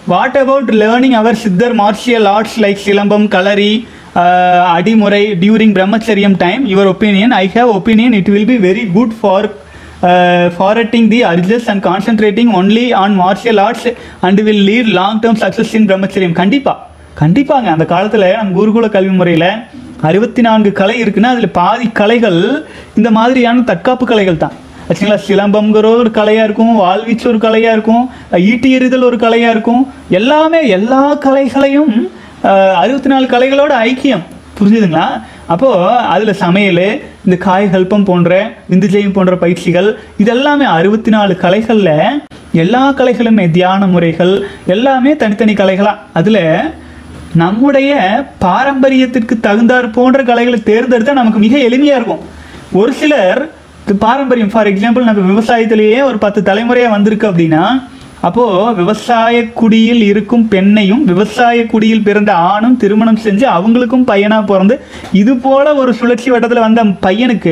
what about learning அவர் சித்தர் martial arts like Silambam Kalari Adimurai during brahmacharyam time your opinion I have opinion it will be very good for forgetting the urges and concentrating only on martial arts and will lead long term success in brahmacharyam கண்டிப்பாக கண்டிப்பாங்க அந்த காலத்தில் நம்ம குருகுல கல்வி முறையில் அறுபத்தி நான்கு கலை இருக்குன்னா அதில் பாதி கலைகள் இந்த மாதிரியான தற்காப்பு கலைகள் தான் ஆச்சுங்களா சிலம்பம்ங்கிற ஒரு கலையாக இருக்கும் வாழ்வீச்சு ஒரு கலையாக இருக்கும் ஈட்டி எறிதல் ஒரு கலையாக இருக்கும் எல்லாமே எல்லா கலைகளையும் அறுபத்தி நாலு கலைகளோட ஐக்கியம் புரிஞ்சுதுங்களா அப்போது அதில் சமையல் இந்த காய் கல்பம் போன்ற விந்து ஜெயம் போன்ற பயிற்சிகள் இதெல்லாமே அறுபத்தி நாலு கலைகளில் எல்லா கலைகளுமே தியான முறைகள் எல்லாமே தனித்தனி கலைகளாக அதில் நம்முடைய பாரம்பரியத்திற்கு தகுந்தாற் போன்ற கலைகளை தேர்ந்தெடுத்தால் நமக்கு மிக எளிமையாக இருக்கும் ஒரு சிலர் இது பாரம்பரியம் ஃபார் எக்ஸாம்பிள் நம்ம விவசாயத்திலேயே ஒரு பத்து தலைமுறையாக வந்திருக்கு அப்படின்னா அப்போது விவசாய குடியில் இருக்கும் பெண்ணையும் விவசாய குடியில் பிறந்த ஆணும் திருமணம் செஞ்சு அவங்களுக்கும் பையனாக பிறந்து இது போல ஒரு சுழற்சி வட்டத்தில் வந்த பையனுக்கு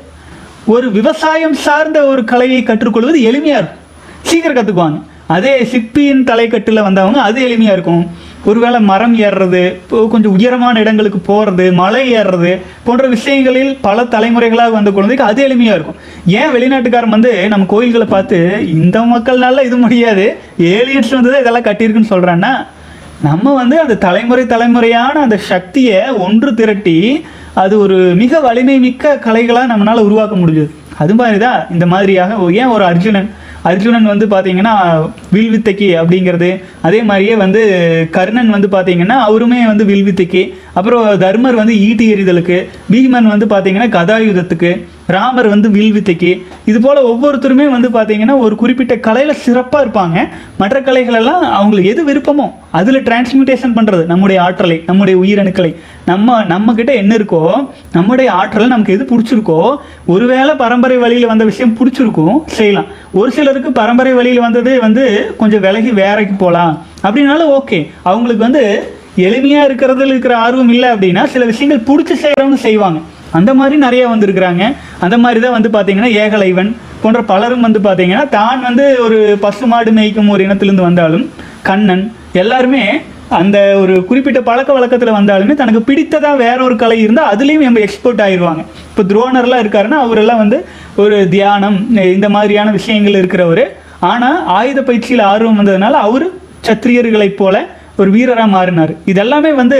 ஒரு விவசாயம் சார்ந்த ஒரு கலையை கற்றுக்கொள்வது எளிமையாக இருக்கும் சீக்கிரம் கற்றுக்குவாங்க அதே சிற்பியின் தலைக்கட்டில் வந்தவங்க அது எளிமையாக இருக்கும் ஒருவேளை மரம் ஏறுறது இப்போ கொஞ்சம் உயரமான இடங்களுக்கு போகிறது மலை ஏறுறது போன்ற விஷயங்களில் பல தலைமுறைகளாக வந்த குழந்தைக்கு அது எளிமையாக இருக்கும் ஏன் வெளிநாட்டுக்காரன் வந்து நம்ம கோயில்களை பார்த்து இந்த மக்கள்னால இது முடியாது ஏலியன்ஸ் வந்து தான் இதெல்லாம் கட்டியிருக்குன்னு சொல்கிறான்னா நம்ம வந்து அந்த தலைமுறை தலைமுறையான அந்த சக்தியை ஒன்று திரட்டி அது ஒரு மிக வலிமை மிக்க கலைகளாக நம்மளால் உருவாக்க முடிஞ்சது அது மாதிரி தான் இந்த மாதிரியாக ஏன் ஒரு அர்ஜுனன் அர்ஜுனன் வந்து பார்த்தீங்கன்னா வில்வித்தைக்கு அப்படிங்கிறது அதே மாதிரியே வந்து கர்ணன் வந்து பார்த்தீங்கன்னா அவருமே வந்து வில்வித்தைக்கு அப்புறம் தர்மர் வந்து ஈட்டி எறிதலுக்கு பீமன் வந்து பார்த்தீங்கன்னா கதாயுதத்துக்கு ராமர் வந்து வில்வித்தைக்கு இது போல் ஒவ்வொருத்தருமே வந்து பார்த்தீங்கன்னா ஒரு குறிப்பிட்ட கலையில் சிறப்பாக இருப்பாங்க மற்ற கலைகளெல்லாம் அவங்களுக்கு எது விருப்பமோ அதில் டிரான்ஸ்மியூட்டேஷன் பண்ணுறது நம்முடைய ஆற்றலை நம்முடைய உயிரணுக்களை நம்ம நம்மக்கிட்ட என்ன இருக்கோ நம்முடைய ஆற்றல் நமக்கு எது பிடிச்சிருக்கோ ஒருவேளை பரம்பரை வழியில் வந்த விஷயம் பிடிச்சிருக்கும் செய்யலாம் ஒரு சிலருக்கு பரம்பரை வழியில் வந்தது வந்து கொஞ்சம் விலகி வேறைக்கு போகலாம் அப்படின்னாலும் ஓகே அவங்களுக்கு வந்து எளிமையாக இருக்கிறதுல இருக்கிற ஆர்வம் இல்லை அப்படின்னா சில விஷயங்கள் பிடிச்சி செய்கிறவங்க செய்வாங்க அந்த மாதிரி நிறைய வந்திருக்கிறாங்க அந்த மாதிரி தான் வந்து பார்த்தீங்கன்னா ஏகலைவன் போன்ற பலரும் வந்து பார்த்தீங்கன்னா தான் வந்து ஒரு பசு மாடு மேய்க்கும் ஒரு இனத்திலிருந்து வந்தாலும் கண்ணன் எல்லாருமே அந்த ஒரு குறிப்பிட்ட பழக்க வழக்கத்தில் வந்தாலுமே தனக்கு பிடித்ததாக வேற ஒரு கலை இருந்தால் அதுலேயும் நம்ம எக்ஸ்பர்ட் ஆயிடுவாங்க இப்போ துரோணர்லாம் இருக்காருன்னா அவரெல்லாம் வந்து ஒரு தியானம் இந்த மாதிரியான விஷயங்கள் இருக்கிறவர் ஆனால் ஆயுத பயிற்சியில் ஆர்வம் வந்ததுனால அவர் சத்திரியர்களைப் போல ஒரு வீரராக மாறினார் இதெல்லாமே வந்து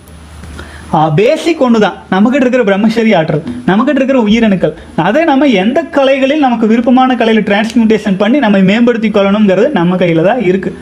பேசிக் ஒன்று தான் நம்மக்கிட்ட இருக்கிற பிரம்மச்சரி ஆற்றல் நம்மக்கிட்ட இருக்கிற உயிரணுக்கள் அதை நம்ம எந்த கலைகளில் நமக்கு விருப்பமான கலையில் டிரான்ஸ்மியூட்டேஷன் பண்ணி நம்ம மேம்படுத்தி கொள்ளணுங்கிறது நம்ம கையில் தான் இருக்குது